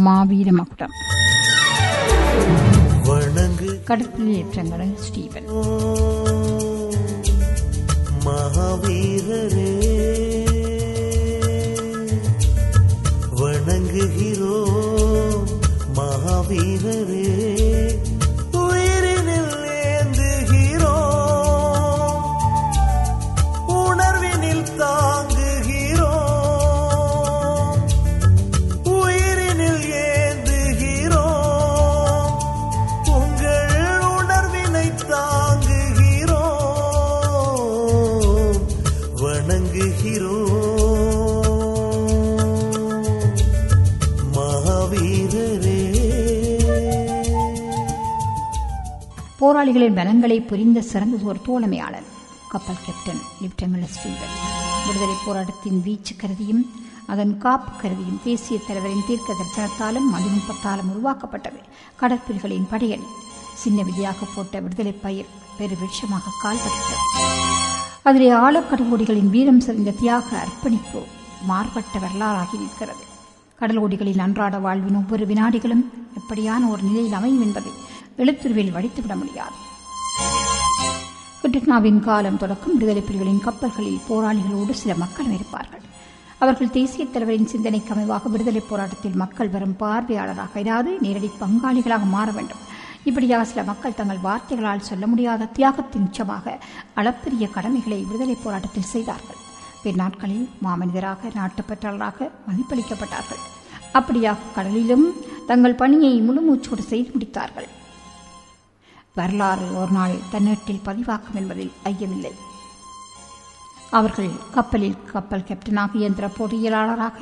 மாவீர மகுடம் வணங்கு கடற்பில் ஏற்றங்கள் ஸ்டீவன் மகாவீரரே வணங்குகிறோ மகாவீரரே உயிரினில் ஏந்துகிறோ உணர்வினில் தாங்குகிறோ உயிரினில் ஏந்துகிறோ உங்கள் உணர்வினை தாங்குகிறோ வணங்குகிறோ மகாவீரரே போராளிகளின் பலங்களை புரிந்த சிறந்ததோர் தோழமையாளர் கப்பல் கேப்டன் லிப்டங்கள் ஸ்டீவன் விடுதலை போராட்டத்தின் வீச்சு கருதியும் அதன் காப்பு கருதியும் தேசிய தலைவரின் தீர்க்க தரிசனத்தாலும் மதிநுட்பத்தாலும் உருவாக்கப்பட்டது கடற்புலிகளின் படையணி சின்ன விதியாக போட்ட விடுதலை பயிர் பெரு விருட்சமாக கால்பட்டது அதிலே ஆழக்கடலோடிகளின் வீரம் செறிந்த தியாக அர்ப்பணிப்பு மாறுபட்ட வரலாறாகி நிற்கிறது கடலோடிகளின் அன்றாட வாழ்வின் ஒவ்வொரு வினாடிகளும் எப்படியான ஒரு நிலையில் அமையும் என்பதை எழுத்துருவில் வடித்துவிட முடியாது கிருஷ்ணாவின் காலம் தொடக்கம் விடுதலை புலிகளின் கப்பல்களில் போராளிகளோடு சில மக்களும் இருப்பார்கள் அவர்கள் தேசிய தலைவரின் சிந்தனைக்கு அமைவாக விடுதலை போராட்டத்தில் மக்கள் வரும் பார்வையாளராக இராது நேரடி பங்காளிகளாக மாற வேண்டும் இப்படியாக சில மக்கள் தங்கள் வார்த்தைகளால் சொல்ல முடியாத தியாகத்தின் உச்சமாக அளப்பரிய கடமைகளை விடுதலை போராட்டத்தில் செய்தார்கள் பின்னாட்களில் மாமனிதராக நாட்டுப்பற்றாளராக மதிப்பளிக்கப்பட்டார்கள் அப்படியாக கடலிலும் தங்கள் பணியை முழுமூச்சோடு செய்து முடித்தார்கள் வரலாறு ஒரு நாள் தன்னேட்டில் பதிவாக்கும் என்பதில் ஐயமில்லை அவர்கள் கப்பலில் கப்பல் கேப்டனாக இயந்திர பொறியியலாளராக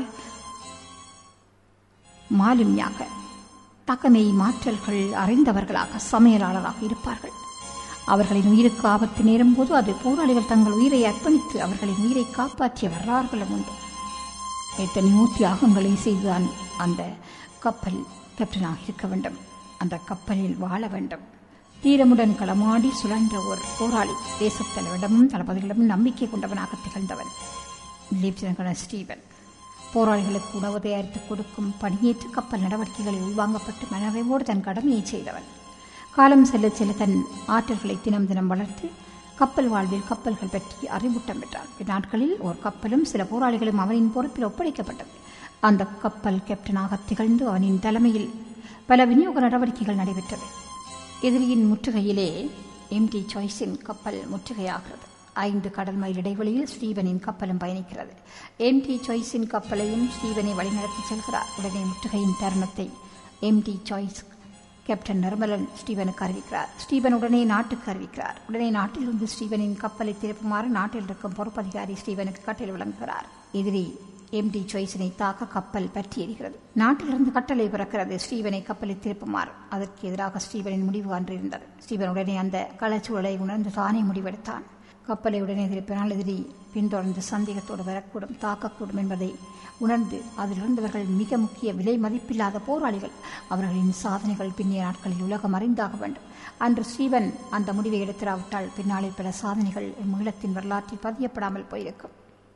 மாலுமியாக தகமை மாற்றல்கள் அறிந்தவர்களாக சமையலாளராக இருப்பார்கள் அவர்களின் உயிருக்கு ஆபத்து நேரும் போது அது போராளிகள் தங்கள் உயிரை அர்ப்பணித்து அவர்களின் உயிரை காப்பாற்றிய வரலாறுகளும் உண்டு எத்தனையோ தியாகங்களை செய்துதான் அந்த கப்பல் கேப்டனாக இருக்க வேண்டும் அந்த கப்பலில் வாழ வேண்டும் தீரமுடன் களமாடி சுழன்ற ஒரு போராளி தேசத் தலைவரிடமும் தளபதிகளிடமும் நம்பிக்கை கொண்டவனாக திகழ்ந்தவன் லெப்டினன்ட் ஸ்டீவன் போராளிகளுக்கு உணவு தயாரித்துக் கொடுக்கும் பணியேற்று கப்பல் நடவடிக்கைகளில் உள்வாங்கப்பட்டு மனநிறைவோடு தன் கடமையை செய்தவன் காலம் செல்ல செல்ல தன் ஆற்றல்களை தினம் தினம் வளர்த்து கப்பல் வாழ்வில் கப்பல்கள் பற்றி அறிவூட்டம் பெற்றான் பின்னாட்களில் ஒரு கப்பலும் சில போராளிகளும் அவனின் பொறுப்பில் ஒப்படைக்கப்பட்டது அந்த கப்பல் கேப்டனாக திகழ்ந்து அவனின் தலைமையில் பல விநியோக நடவடிக்கைகள் நடைபெற்றது எதிரியின் முற்றுகையிலே எம்டி சாய்ஸின் கப்பல் முற்றுகையாகிறது ஐந்து கடல் மைல் இடைவெளியில் ஸ்டீவனின் கப்பலும் பயணிக்கிறது எம்டி சாய்ஸின் கப்பலையும் ஸ்டீவனை வழிநடத்தி செல்கிறார் உடனே முற்றுகையின் தருணத்தை எம்டி சாய்ஸ் கேப்டன் நிர்மலன் ஸ்டீவனுக்கு அறிவிக்கிறார் ஸ்டீவன் உடனே நாட்டுக்கு அறிவிக்கிறார் உடனே நாட்டிலிருந்து ஸ்டீவனின் கப்பலை திருப்புமாறு நாட்டில் இருக்கும் பொறுப்பதிகாரி ஸ்டீவனுக்கு கட்டளை வழங்குகிறார் எதிரி எம்டி சாய்ஸினை தாக்க கப்பல் பற்றி எரிகிறது நாட்டிலிருந்து கட்டளை பிறக்கிறது ஸ்டீவனை கப்பலை திருப்புமாறு அதற்கு எதிராக ஸ்டீவனின் முடிவு அன்றிருந்தது ஸ்டீவன் உடனே அந்த களச்சூழலை உணர்ந்து தானே முடிவெடுத்தான் கப்பலை உடனே திருப்பினால் எதிரி பின்தொடர்ந்து சந்தேகத்தோடு வரக்கூடும் தாக்கக்கூடும் என்பதை உணர்ந்து அதிலிருந்தவர்கள் மிக முக்கிய விலை மதிப்பில்லாத போராளிகள் அவர்களின் சாதனைகள் பின்னைய நாட்களில் உலகம் அறிந்தாக வேண்டும் அன்று ஸ்டீவன் அந்த முடிவை எடுத்திராவிட்டால் பின்னாளில் பல சாதனைகள் மீளத்தின் வரலாற்றில் பதியப்படாமல் போயிருக்கும்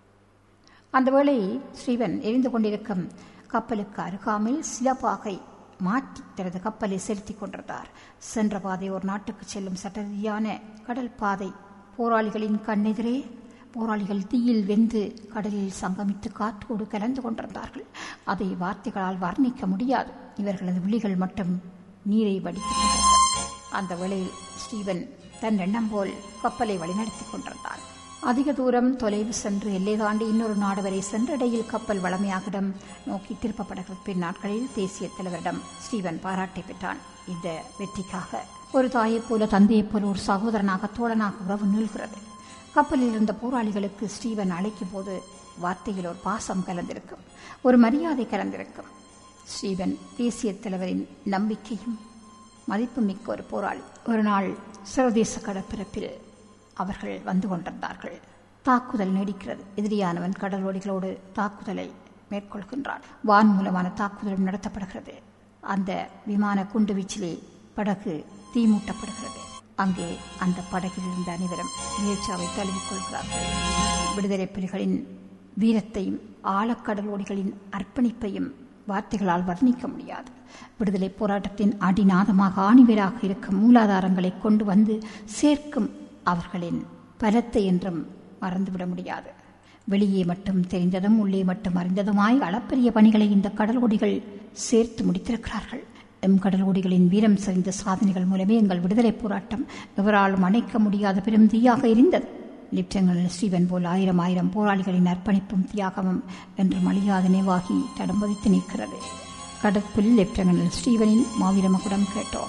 அந்த வேளை ஸ்ரீவன் எரிந்து கொண்டிருக்கும் கப்பலுக்கு அருகாமையில் சிலபாகை மாற்றி தனது கப்பலை செலுத்திக் கொண்டிருந்தார் சென்ற பாதை ஒரு நாட்டுக்கு செல்லும் சட்டரீதியான கடல் பாதை போராளிகளின் கண்ணெதிரே போராளிகள் தீயில் வெந்து கடலில் சங்கமித்து காற்றோடு கலந்து கொண்டிருந்தார்கள் அதை வார்த்தைகளால் வர்ணிக்க முடியாது இவர்களது விழிகள் மட்டும் நீரை வடித்துக் கொண்டிருந்தன அந்த வேளையில் ஸ்டீவன் தன் எண்ணம் போல் கப்பலை வழிநடத்திக் கொண்டிருந்தான் அதிக தூரம் தொலைவு சென்று எல்லை தாண்டி இன்னொரு நாடு வரை சென்ற இடையில் கப்பல் வளமையாகிடம் நோக்கி திருப்பப்படுகிறது பின் நாட்களில் தேசிய தலைவரிடம் ஸ்டீவன் பாராட்டை பெற்றான் இந்த வெற்றிக்காக ஒரு தாயைப் போல தந்தையைப் போல ஒரு சகோதரனாக தோழனாக உறவு நீள்கிறது கப்பலில் இருந்த போராளிகளுக்கு ஸ்டீவன் அழைக்கும் போது வார்த்தையில் ஒரு பாசம் கலந்திருக்கும் ஒரு மரியாதை கலந்திருக்கும் ஸ்டீவன் தேசிய தலைவரின் நம்பிக்கையும் மதிப்புமிக்க ஒரு போராளி ஒரு நாள் சர்வதேச கடற்பரப்பில் அவர்கள் வந்து கொண்டிருந்தார்கள் தாக்குதல் நீடிக்கிறது எதிரியானவன் கடலோடிகளோடு தாக்குதலை மேற்கொள்கின்றான் வான் மூலமான தாக்குதலும் நடத்தப்படுகிறது அந்த விமான குண்டுவீச்சிலே படகு தீமூட்டப்படுகிறது அங்கே அந்த படகில் இருந்த அனைவரும் வீழ்ச்சாவை தழுவிக் கொள்கிறார்கள் விடுதலை புலிகளின் வீரத்தையும் ஆழக்கடலோடிகளின் அர்ப்பணிப்பையும் வார்த்தைகளால் வர்ணிக்க முடியாது விடுதலை போராட்டத்தின் அடிநாதமாக ஆணிவேராக இருக்கும் மூலாதாரங்களை கொண்டு வந்து சேர்க்கும் அவர்களின் பலத்தை என்றும் மறந்துவிட முடியாது வெளியே மட்டும் தெரிந்ததும் உள்ளே மட்டும் அறிந்ததுமாய் அளப்பரிய பணிகளை இந்த கடல்கொடிகள் சேர்த்து முடித்திருக்கிறார்கள் எம் கடல்கொடிகளின் வீரம் சரிந்த சாதனைகள் மூலமே எங்கள் விடுதலை போராட்டம் எவராலும் அணைக்க முடியாத பெரும் தீயாக இருந்தது லிப்டங்கள் ஸ்டீவன் போல் ஆயிரம் ஆயிரம் போராளிகளின் அர்ப்பணிப்பும் தியாகமும் என்று மலியாத நினைவாகி தடம்பதித்து நிற்கிறது கடற்பில் லெப்டினல் ஸ்டீவனின் மாவீர மகுடம் கேட்டோம்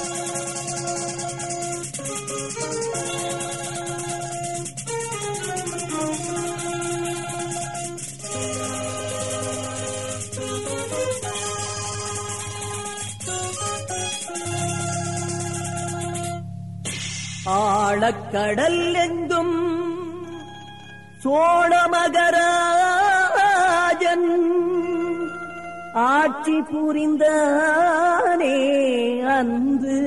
ஆழக்கடல் எங்கும் சோழமகராஜன் ஆட்சி புரிந்தானே அன்று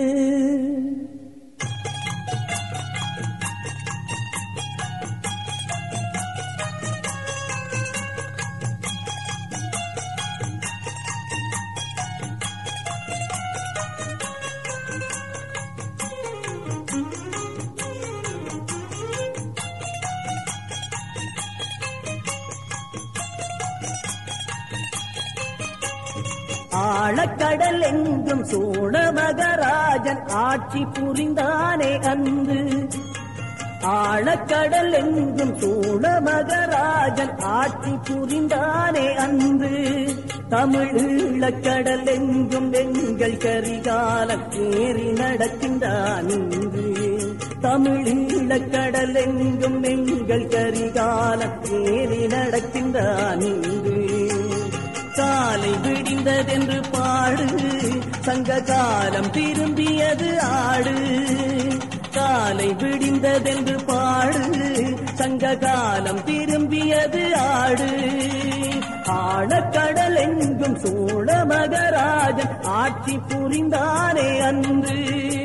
ஆழக்கடல் எங்கும் சோழ மகராஜன் ஆட்சி புரிந்தானே அன்று ஆழக்கடல் எங்கும் சோழ மகராஜன் ஆட்சி புரிந்தானே அன்று தமிழீழக்கடல் எங்கும் எங்கள் கரிகாலம் ஏறி நடக்கின்றான் இன்று தமிழீழக்கடல் எங்கும் எங்கள் கரிகாலம் ஏறி நடக்கின்றான் இன்று காலை விடிந்ததென்று பாடு சங்க காலம் திரும்பியது ஆடு காலை விடிந்ததென்று பாடு சங்க காலம் திரும்பியது ஆடு ஆழக்கடல் எங்கும் சோழ மகராஜன் ஆட்சி புரிந்தானே அன்று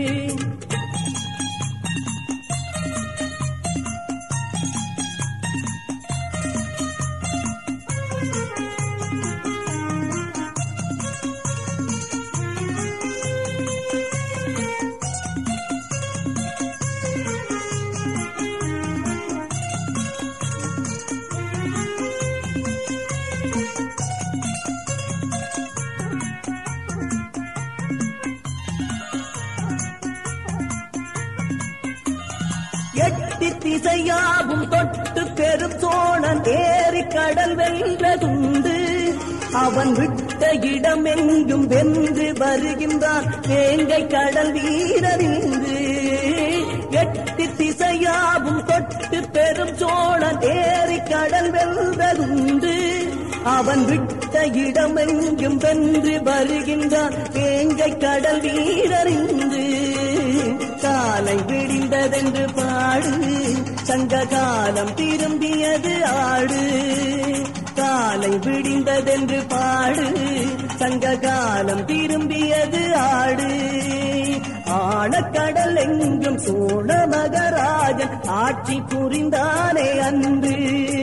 எட்டி திசையாகும் தொட்டு பெரும் சோழன் ஏறி கடல் வென்றதுண்டு அவன் விட்ட இடம் எங்கும் வென்று வருகின்றான் வேங்கை கடல் வீரரிந்து எட்டி திசையாகும் தொட்டு பெரும் சோழன் ஏறி கடல் வென்றதுண்டு அவன் விட்ட இடம் எங்கும் வென்று வருகின்றான் வேங்கை கடல் வீரரிந்து காலை விடிந்ததென்று பாடு சங்க காலம் திரும்பியது ஆடு காலை விடிந்ததென்று பாடு சங்க காலம் திரும்பியது ஆடு ஆழக்கடல் எங்கும் சோழ மகராஜன் ஆட்சி புரிந்தானே அன்று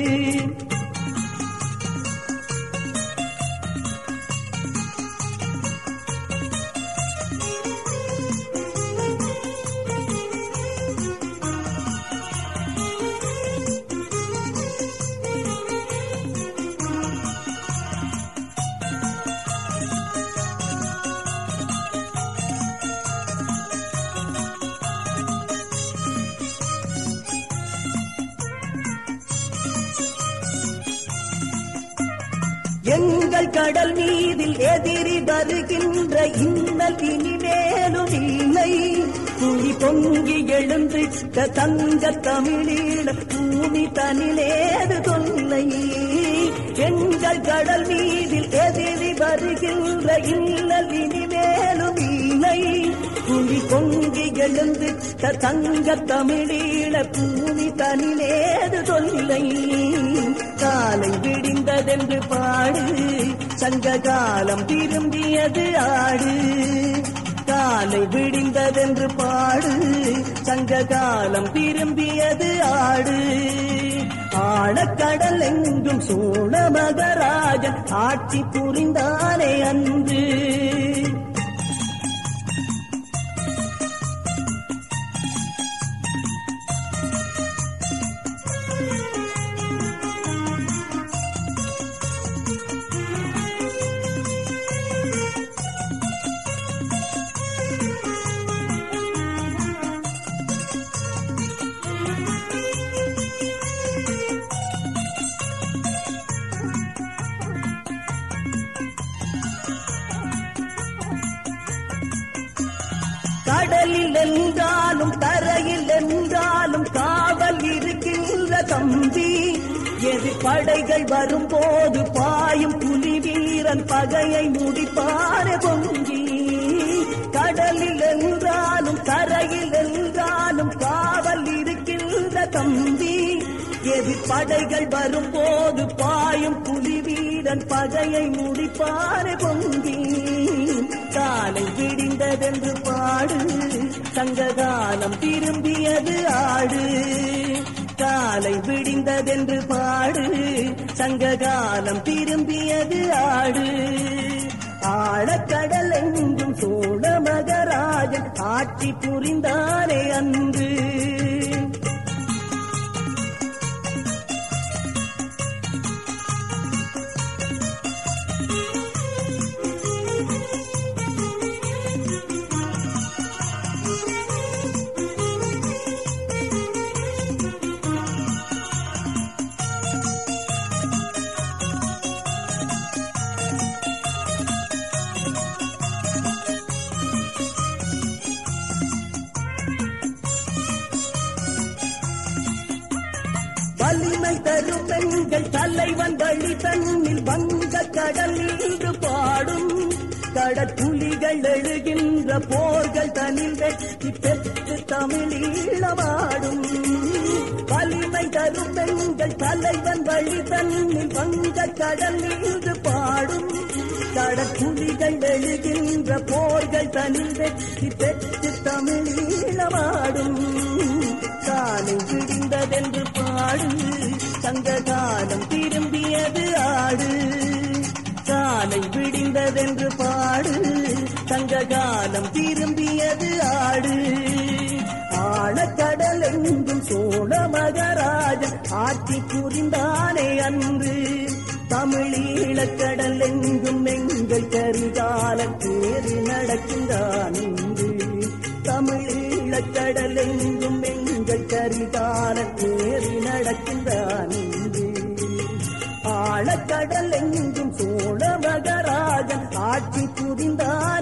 எங்கள் கடல் மீதில் எதிரி வருகின்ற இன்னல் இனிமேலும் இல்லை துளி பொங்கி எழுந்திட்ட தங்க தமிழீழ பூமி தனிலேது தொல்லை எங்கள் கடல் மீதில் எதிரி வருகின்ற இன்னல் இனிமேலும் இல்லை துளி பொங்கி எழுந்திட்ட தங்க தமிழீழ பூமி தனிலேது தொல்லை காலை விடிந்ததென்று பாடு சங்க காலம் திரும்பியது ஆடு காலை விடிந்ததென்று பாடு சங்க காலம் திரும்பியது ஆடு ஆழ ஆழக்கடல் எங்கும் சோழ மகராஜன் ஆட்சி புரிந்தானே அன்று கடலில் என்றாலும் தரையில் என்றாலும் காவல் இருக்கின்ற தம்பி எது படைகள் வரும்போது பாயும் புலி வீரன் பகையை முடிப்பாரு பொங்கி கடலில் என்றாலும் தரையில் என்றாலும் காவல் இருக்கின்ற தம்பி எது படைகள் வரும்போது பாயும் புலி வீரன் பகையை முடிப்பாரு பொங்கி காலை விடிந்ததென்று பாடு சங்ககாலம் திரும்பியது ஆடு காலை விடிந்ததென்று பாடு சங்ககாலம் திரும்பியது ஆடு ஆழக்கடல் எங்கும் சோழ மகராஜன் ஆட்சி புரிந்தானே அன்று வலிமை தரும் பெண்கள் தலைவன் வழி தன்னில் வந்த கடல் நீண்டு பாடும் கடற்குலிகள் எழுகின்ற போர்கள் தனில் வெற்றி பெற்று தமிழீழமாடும் வலிமை தரும் பெண்கள் தலைவன் வழி தன்னில் வந்த கடல் நீண்டு பாடும் கடற்குலிகள் எழுகின்ற போர்கள் தனில் வெற்றி பெற்று தமிழீழமாடும் காலை விடிந்ததென்று பாடு சங்க காலம் திரும்பியது ஆடு காலை விடிந்ததென்று பாடு சங்க காலம் திரும்பியது ஆடு ஆழக்கடல் எங்கும் சோழ மகராஜன் ஆட்சி புரிந்தானே அன்று தமிழீழக்கடல் எங்கும் எங்கள் கரிகால தேறி நடக்கின்றான் இன்று தமிழீழக்கடல் எங்கும் எங்கள் கரிகால தேறி நடக்கின்றான் இன்று ஆழக்கடல் எங்கும் சோழ மகராஜன் ஆட்சி புரிந்தான்